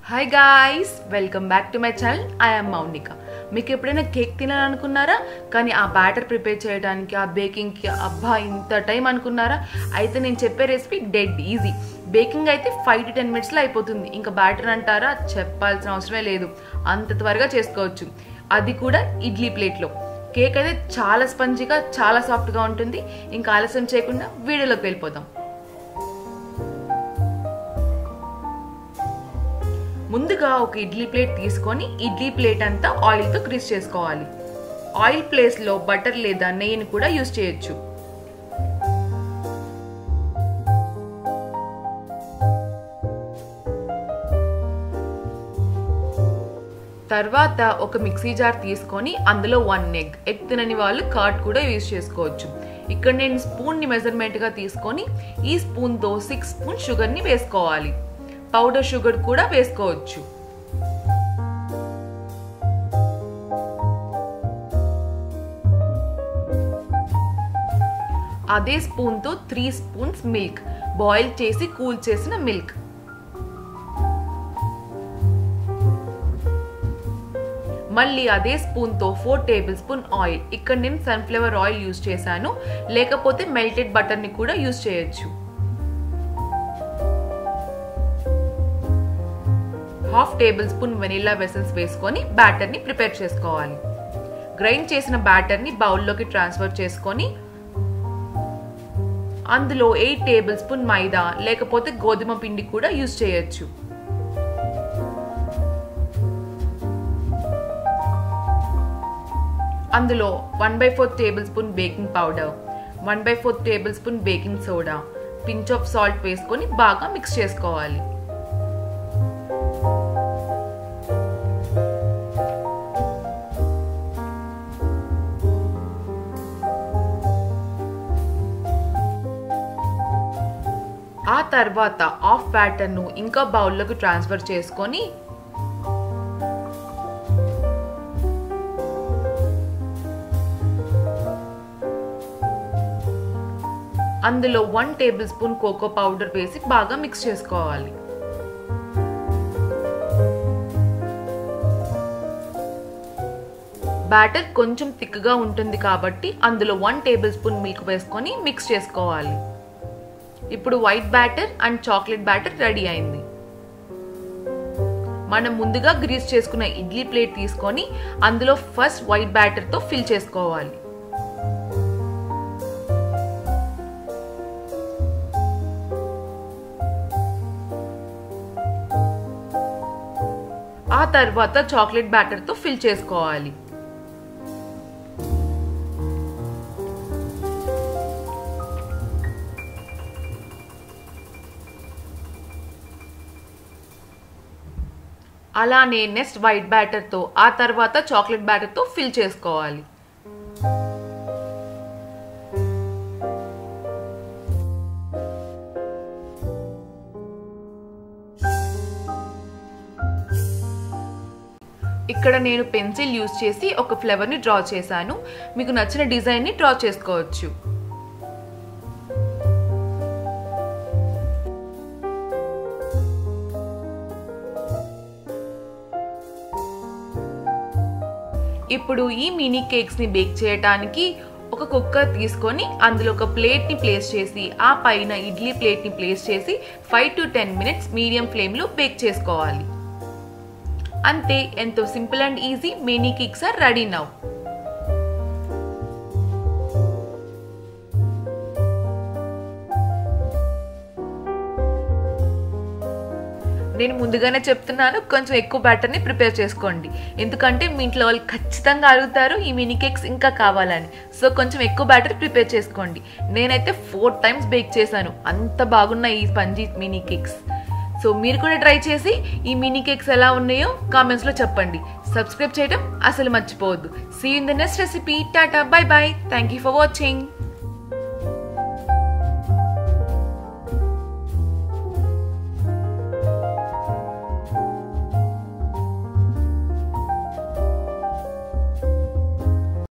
hi guys welcome back to my channel I'm Mounika మీకు ఎప్పుడైనా cake తినాలనుకున్నారా కానీ ఆ బ్యాటర్ ప్రిపేర్ చేయడానికి ఆ బేకింగ్కి అబ్బా ఇంత టైం అనుకున్నారా అయితే నేను చెప్పే రెసిపీ డెడ్ ఈజీ బేకింగ్ అయితే ఫైవ్ టు టెన్ మినిట్స్లో అయిపోతుంది ఇంకా బ్యాటర్ అంటారా చెప్పాల్సిన అవసరమే లేదు అంత త్వరగా చేసుకోవచ్చు అది కూడా ఇడ్లీ ప్లేట్లో కేక్ అయితే చాలా స్పంజిగా చాలా సాఫ్ట్గా ఉంటుంది ఇంకా ఆలస్యం చేయకుండా వీడియోలోకి వెళ్ళిపోదాం ముందుగా ఒక ఇడ్లీ ప్లేట్ తీసుకొని ఇడ్లీ ప్లేట్ అంతా ఆయిల్తో గ్రీస్ చేసుకోవాలి ఆయిల్ ప్లేస్లో బటర్ లేదా నెయ్యిని కూడా యూస్ చేయొచ్చు తర్వాత ఒక మిక్సీ జార్ తీసుకొని అందులో వన్ ఎగ్ ఎగ్ తినని వాళ్ళు కార్డ్ కూడా యూజ్ చేసుకోవచ్చు ఇక్కడ నేను స్పూన్ని మెజర్మెంట్గా తీసుకొని ఈ స్పూన్తో సిక్స్ స్పూన్ షుగర్ని వేసుకోవాలి పౌడర్ షుగర్ కూడా వేసుకోవచ్చు అదే స్పూన్తో త్రీ స్పూన్స్ మిల్క్ బాయిల్ చేసి కూల్ చేసిన మిల్క్ మళ్ళీ అదే స్పూన్తో ఫోర్ టేబుల్ స్పూన్ ఆయిల్ ఇక్కడ నేను సన్ఫ్లవర్ ఆయిల్ యూజ్ చేశాను లేకపోతే మెల్టెడ్ బటర్ని కూడా యూజ్ చేయొచ్చు హాఫ్ టేబుల్ స్పూన్ వెనిలా వెసల్స్ వేసుకొని బ్యాటర్ని ప్రిపేర్ చేసుకోవాలి గ్రైండ్ చేసిన బ్యాటర్ని బౌల్లోకి ట్రాన్స్ఫర్ చేసుకొని అందులో ఎయిట్ టేబుల్ స్పూన్ మైదా లేకపోతే గోధుమ పిండి కూడా యూజ్ చేయొచ్చు అందులో one by fourth tablespoon baking powder one by fourth tablespoon baking soda pinch of salt వేసుకొని బాగా మిక్స్ చేసుకోవాలి ఆ తర్వాత ఆఫ్ బ్యాటర్ను ఇంకా బౌల్లోకి ట్రాన్స్ఫర్ చేసుకొని అందులో one tablespoon cocoa powder వేసి బాగా మిక్స్ చేసుకోవాలి బ్యాటర్ కొంచెం థిక్గా ఉంటుంది కాబట్టి అందులో వన్ టేబుల్ స్పూన్ మిల్క్ వేసుకొని మిక్స్ చేసుకోవాలి ఇప్పుడు white batter and chocolate batter ready అయింది మనం ముందుగా గ్రీస్ చేసుకున్న ఇడ్లీ ప్లేట్ తీసుకొని అందులో ఫస్ట్ వైట్ బ్యాటర్తో ఫిల్ చేసుకోవాలి ఆ తర్వాత చాక్లెట్ బ్యాటర్తో ఫిల్ చేసుకోవాలి అలానే నెక్స్ట్ వైట్ బ్యాటర్తో ఆ తర్వాత చాక్లెట్ బ్యాటర్తో ఫిల్ చేసుకోవాలి ఇక్కడ నేను పెన్సిల్ యూజ్ చేసి ఒక ఫ్లవర్ని డ్రా చేశాను మీకు నచ్చిన డిజైన్ని డ్రా చేసుకోవచ్చు ఇప్పుడు ఈ మినీ కేక్స్ని బేక్ చేయడానికి ఒక కుక్కర్ తీసుకొని అందులో ఒక ప్లేట్ని ప్లేస్ చేసి ఆ పైన ఇడ్లీ ప్లేట్ని ప్లేస్ చేసి five to ten minutes medium ఫ్లేమ్లో బేక్ చేసుకోవాలి అంతే ఎంతో simple and easy mini cakes are ready now నేను ముందుగానే చెప్తున్నాను కొంచెం ఎక్కువ బ్యాటర్ని ప్రిపేర్ చేసుకోండి ఎందుకంటే మీ ఇంట్లో వాళ్ళు ఖచ్చితంగా అడుగుతారు ఈ మినీ కేక్స్ ఇంకా కావాలని సో కొంచెం ఎక్కువ బ్యాటర్ ప్రిపేర్ చేసుకోండి నేనైతే ఫోర్ టైమ్స్ బేక్ చేశాను అంత బాగున్నాయి ఈ స్పంజీ మినీ కేక్స్ సో మీరు కూడా ట్రై చేసి ఈ మినీ కేక్స్ ఎలా ఉన్నాయో కామెంట్స్లో చెప్పండి సబ్స్క్రైబ్ చేయడం అసలు మర్చిపోవద్దు see in the next recipe tata bye bye thank you for watching